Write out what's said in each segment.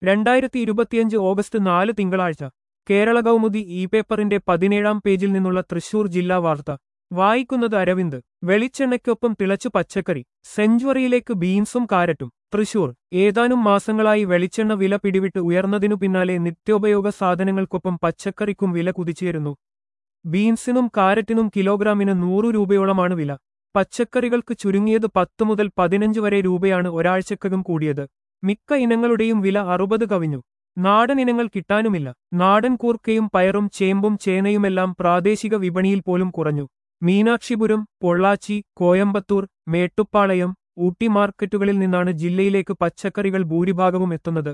രണ്ടായിരത്തി ഇരുപത്തിയഞ്ച് ഓഗസ്റ്റ് നാല് തിങ്കളാഴ്ച കേരള കൗമുദി ഇ പേപ്പറിന്റെ പതിനേഴാം പേജിൽ നിന്നുള്ള തൃശൂർ ജില്ലാ വാർത്ത വായിക്കുന്നത് അരവിന്ദ് വെളിച്ചെണ്ണയ്ക്കൊപ്പം തിളച്ചു പച്ചക്കറി സെഞ്ചുറിയിലേക്ക് ബീൻസും കാരറ്റും തൃശൂർ ഏതാനും മാസങ്ങളായി വെളിച്ചെണ്ണ വില പിടിവിട്ട് ഉയർന്നതിനു പിന്നാലെ നിത്യോപയോഗ സാധനങ്ങൾക്കൊപ്പം പച്ചക്കറിക്കും വില കുതിച്ചുയരുന്നു ബീൻസിനും കാരറ്റിനും കിലോഗ്രാമിന് നൂറു രൂപയോളമാണ് വില പച്ചക്കറികൾക്ക് ചുരുങ്ങിയത് പത്ത് മുതൽ പതിനഞ്ച് വരെ രൂപയാണ് ഒരാഴ്ചക്കകം കൂടിയത് മിക്ക ഇനങ്ങളുടെയും വില അറുപത് കവിഞ്ഞു നാടൻ ഇനങ്ങൾ കിട്ടാനുമില്ല നാടൻ കൂർക്കയും പയറും ചേമ്പും ചേനയുമെല്ലാം പ്രാദേശിക വിപണിയിൽ പോലും കുറഞ്ഞു മീനാക്ഷിപുരം പൊള്ളാച്ചി കോയമ്പത്തൂർ മേട്ടുപ്പാളയം ഊട്ടി മാർക്കറ്റുകളിൽ നിന്നാണ് ജില്ലയിലേക്ക് പച്ചക്കറികൾ ഭൂരിഭാഗവും എത്തുന്നത്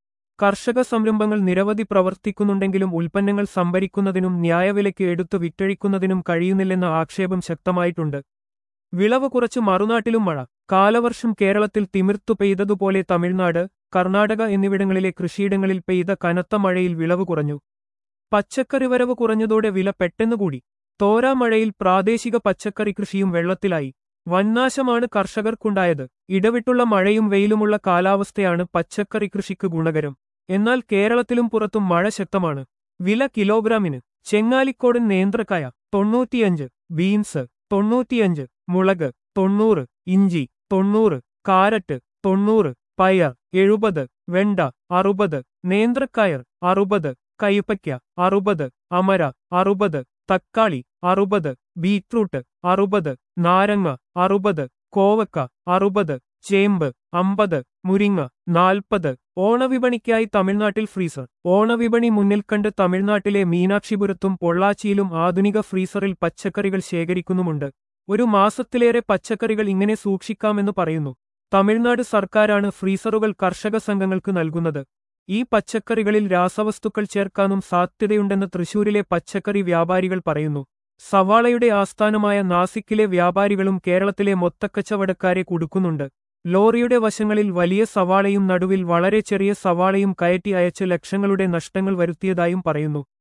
കർഷക സംരംഭങ്ങൾ നിരവധി പ്രവർത്തിക്കുന്നുണ്ടെങ്കിലും ഉൽപ്പന്നങ്ങൾ സംഭരിക്കുന്നതിനും ന്യായവിലയ്ക്ക് എടുത്തു വിറ്റഴിക്കുന്നതിനും കഴിയുന്നില്ലെന്ന ആക്ഷേപം ശക്തമായിട്ടുണ്ട് വിളവ് കുറച്ച് മറുനാട്ടിലും മഴ കാലവർഷം കേരളത്തിൽ തിമിർത്തു പെയ്തതുപോലെ തമിഴ്നാട് കർണാടക എന്നിവിടങ്ങളിലെ കൃഷിയിടങ്ങളിൽ പെയ്ത കനത്ത മഴയിൽ വിളവ് കുറഞ്ഞു പച്ചക്കറി വരവ് കുറഞ്ഞതോടെ വില പെട്ടെന്നുകൂടി തോരാ മഴയിൽ പ്രാദേശിക പച്ചക്കറി കൃഷിയും വെള്ളത്തിലായി വന്നാശമാണ് കർഷകർക്കുണ്ടായത് ഇടവിട്ടുള്ള മഴയും വെയിലുമുള്ള കാലാവസ്ഥയാണ് പച്ചക്കറി കൃഷിക്ക് ഗുണകരം എന്നാൽ കേരളത്തിലും പുറത്തും മഴ ശക്തമാണ് വില കിലോഗ്രാമിന് ചെങ്ങാലിക്കോടൻ നേന്ത്രക്കായ തൊണ്ണൂറ്റിയഞ്ച് ബീൻസ് തൊണ്ണൂറ്റിയഞ്ച് മുളക് തൊണ്ണൂറ് ഇഞ്ചി തൊണ്ണൂറ് കാരറ്റ് തൊണ്ണൂറ് പയർ എഴുപത് വെണ്ട അറുപത് നേന്ത്രക്കയർ അറുപത് കയ്പയ്ക്ക അറുപത് അമര അറുപത് തക്കാളി അറുപത് ബീറ്റ്റൂട്ട് അറുപത് നാരങ്ങ അറുപത് കോവക്ക അറുപത് ചേമ്പ് അമ്പത് മുരിങ്ങ നാൽപ്പത് ഓണവിപണിക്കായി തമിഴ്നാട്ടിൽ ഫ്രീസർ ഓണവിപണി മുന്നിൽ കണ്ട് തമിഴ്നാട്ടിലെ മീനാക്ഷിപുരത്തും പൊള്ളാച്ചിയിലും ആധുനിക ഫ്രീസറിൽ പച്ചക്കറികൾ ശേഖരിക്കുന്നുമുണ്ട് ഒരു മാസത്തിലേറെ പച്ചക്കറികൾ ഇങ്ങനെ സൂക്ഷിക്കാമെന്ന് പറയുന്നു തമിഴ്നാട് സർക്കാരാണ് ഫ്രീസറുകൾ കർഷക സംഘങ്ങൾക്ക് നൽകുന്നത് ഈ പച്ചക്കറികളിൽ രാസവസ്തുക്കൾ ചേർക്കാനും സാധ്യതയുണ്ടെന്ന് തൃശൂരിലെ പച്ചക്കറി വ്യാപാരികൾ പറയുന്നു സവാളയുടെ ആസ്ഥാനമായ നാസിക്കിലെ വ്യാപാരികളും കേരളത്തിലെ മൊത്തക്കച്ചവടക്കാരെ കുടുക്കുന്നുണ്ട് ലോറിയുടെ വശങ്ങളിൽ വലിയ സവാളയും നടുവിൽ വളരെ ചെറിയ സവാളയും കയറ്റി അയച്ച് ലക്ഷങ്ങളുടെ നഷ്ടങ്ങൾ വരുത്തിയതായും പറയുന്നു